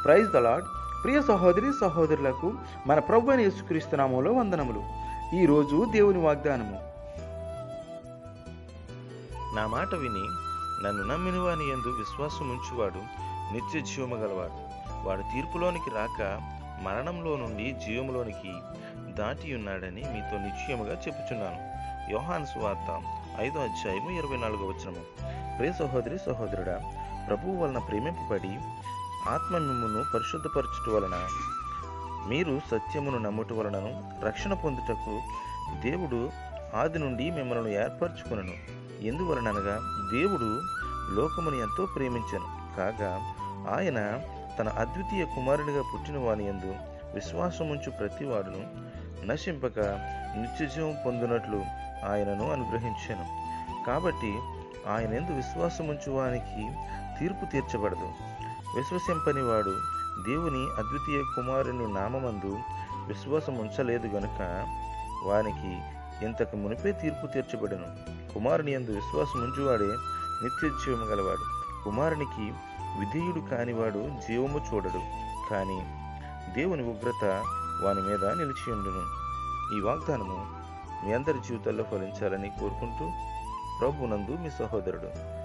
praise the lord ప్రియ సహోదరి సహోదరులకు మన ప్రభు అయిన యేసుక్రీస్తు నామంలో వందనములు ఈరోజు దేవుని వాగ్దానము నా మాట విని నన్ను నమ్మిన వాని యందు విశ్వాసం ఉంచువాడు నిత్య జీవము గలవాడు వాడు తీర్పులోనికి రాక మరణంలో నుండి జీవములోనికి దాటి ఉన్నాడని మీతో నిశ్చయముగా చెప్పుచున్నాను యోహాను సువార్త ఐదో అధ్యాయము ఇరవై నాలుగో వచనము ప్రియ సహోదరి సహోదరుడా ప్రభువు వలన ప్రేమింపబడి ఆత్మ మిమ్మును పరిశుద్ధపరచుట వలన మీరు సత్యమును నమ్ముట వలనను రక్షణ పొందుటకు దేవుడు ఆది నుండి మిమ్మల్ని ఏర్పరచుకునను ఎందువలననగా దేవుడు లోకమును ఎంతో ప్రేమించను కాగా ఆయన తన అద్వితీయ కుమారునిగా పుట్టిన వాని యందు విశ్వాసముంచు ప్రతివాడును నశింపక నిత్యజీవం పొందినట్లు ఆయనను అనుగ్రహించాను కాబట్టి ఆయన ఎందు విశ్వాసముంచు వానికి తీర్పు తీర్చబడదు విశ్వసింపని వాడు దేవుని అద్వితీయ కుమారుని నామమందు విశ్వాసం ఉంచలేదు గనుక వానికి ఇంతకు మునిపే తీర్పు తీర్చబడను కుమారుని యందు విశ్వాసం ఉంచువాడే నిత్య జీవము గలవాడు కుమారునికి విధేయుడు కానివాడు జీవము చూడడు కానీ దేవుని ఉగ్రత వాని మీద నిలిచియుండును ఈ వాగ్దానము మీ అందరి జీవితాల్లో ఫలించాలని కోరుకుంటూ ప్రభునందు మీ సహోదరుడు